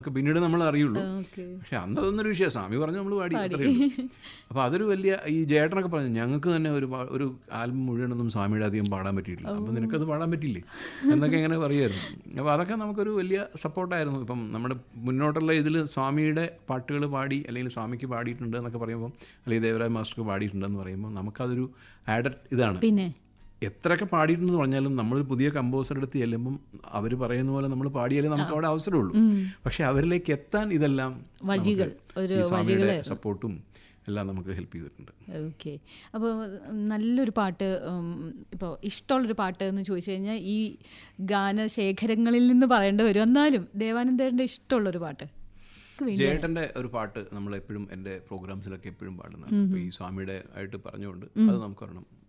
എന്നൊക്കെ പിന്നീട് നമ്മൾ അറിയുള്ളൂ ഓക്കെ പക്ഷെ അന്ന് അതൊന്നൊരു വിഷയം സ്വാമി പറഞ്ഞു നമ്മൾ പാടി അത്രയേ ഉള്ളൂ അപ്പോൾ അതൊരു വലിയ ഈ ജേട്ടനൊക്കെ പറഞ്ഞു ഞങ്ങൾക്ക് തന്നെ ഒരു പാ- ഒരു ആൽബം മുഴുവനൊന്നും സ്വാമിയുടെ അധികം പാടാൻ പറ്റിയിട്ടില്ല അപ്പോൾ നിനക്കത് പാടാൻ പറ്റില്ലേ എന്നൊക്കെ ഇങ്ങനെ പറയുമായിരുന്നു അപ്പോൾ അതൊക്കെ നമുക്കൊരു വലിയ സപ്പോർട്ടായിരുന്നു ഇപ്പം നമ്മുടെ മുന്നോട്ടുള്ള ഇതിൽ സ്വാമിയുടെ പാട്ടുകൾ പാടി അല്ലെങ്കിൽ സ്വാമിക്ക് പാടിയിട്ടുണ്ട് എന്നൊക്കെ പറയുമ്പോൾ അല്ലെങ്കിൽ ദേവരാജ് മാസ്റ്റർക്ക് പാടിയിട്ടുണ്ടെന്ന് പറയുമ്പോൾ നമുക്കതൊരു ആഡഡ് ഇതാണ് പിന്നെ എത്രയൊക്കെ പാടിയിട്ടുണ്ടെന്ന് പറഞ്ഞാലും നമ്മൾ പുതിയ കമ്പോസറുടെ അടുത്ത് ചെല്ലുമ്പം അവർ പറയുന്ന പോലെ നമ്മൾ പാടിയാലേ നമുക്ക് അവിടെ അവസരമുള്ളൂ പക്ഷെ അവരിലേക്ക് എത്താൻ ഇതെല്ലാം വഴികൾ, ഒരു ഈ സ്വാമിയുടെ സപ്പോർട്ടും എല്ലാം നമുക്ക് ഹെൽപ്പ് ചെയ്തിട്ടുണ്ട് ഓക്കെ അപ്പോൾ നല്ലൊരു പാട്ട് ഇപ്പോൾ ഇഷ്ടമുള്ളൊരു പാട്ട് എന്ന് ചോദിച്ചു കഴിഞ്ഞാൽ ഈ ഗാനശേഖരങ്ങളിൽ നിന്ന് പറയേണ്ടി വരും എന്നാലും ദേവാനന്ദേട്ടൻ്റെ ഇഷ്ടമുള്ളൊരു പാട്ട് ജയേട്ടൻ്റെ ഒരു പാട്ട് നമ്മൾ എപ്പോഴും എൻ്റെ പ്രോഗ്രാംസിലൊക്കെ എപ്പോഴും പാടുന്നുണ്ട് അപ്പോൾ ഈ സ്വാമിയുടെ ആയിട്ട് പറഞ്ഞുകൊണ്ട് അത് നമുക്ക് പറയണം